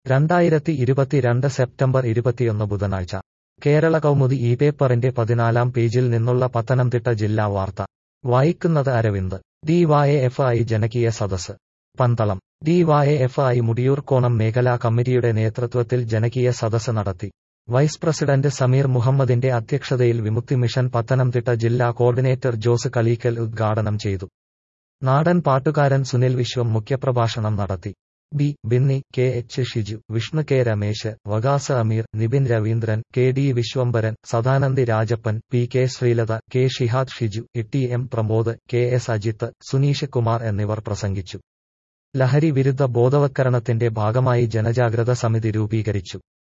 രണ്ടായിരത്തി ഇരുപത്തിരണ്ട് സെപ്റ്റംബർ ഇരുപത്തിയൊന്ന് ബുധനാഴ്ച കേരള കൗമുദി ഈ പേപ്പറിന്റെ പതിനാലാം പേജിൽ നിന്നുള്ള പത്തനംതിട്ട ജില്ലാ വാർത്ത വായിക്കുന്നത് അരവിന്ദ് ഡിവൈഎഫ്ഐ ജനകീയ സദസ് പന്തളം ഡിവൈഎഫ്ഐ മുടിയൂർക്കോണം മേഖലാ കമ്മിറ്റിയുടെ നേതൃത്വത്തിൽ ജനകീയ സദസ് നടത്തി വൈസ് പ്രസിഡന്റ് സമീർ മുഹമ്മദിന്റെ അധ്യക്ഷതയിൽ വിമുക്തി മിഷൻ പത്തനംതിട്ട ജില്ലാ കോർഡിനേറ്റർ ജോസ് കളീക്കൽ ഉദ്ഘാടനം ചെയ്തു നാടൻ പാട്ടുകാരൻ സുനിൽ വിശ്വം മുഖ്യപ്രഭാഷണം നടത്തി B Binny K H Shiju Vishnu K Ramesh വകാസ Ameer Nibin Raveendran K D Viswambharan Sadanandi Rajappan P K Sreelatha K Shihad Shiju T M Pramod K S Ajith Suneesh Kumar എന്നിവർ പ്രസംഗിച്ചു ലഹരി വിരുദ്ധ ബോധവത്കരണത്തിന്റെ ഭാഗമായി ജനജാഗ്രത സമിതി രൂപീകരിച്ചു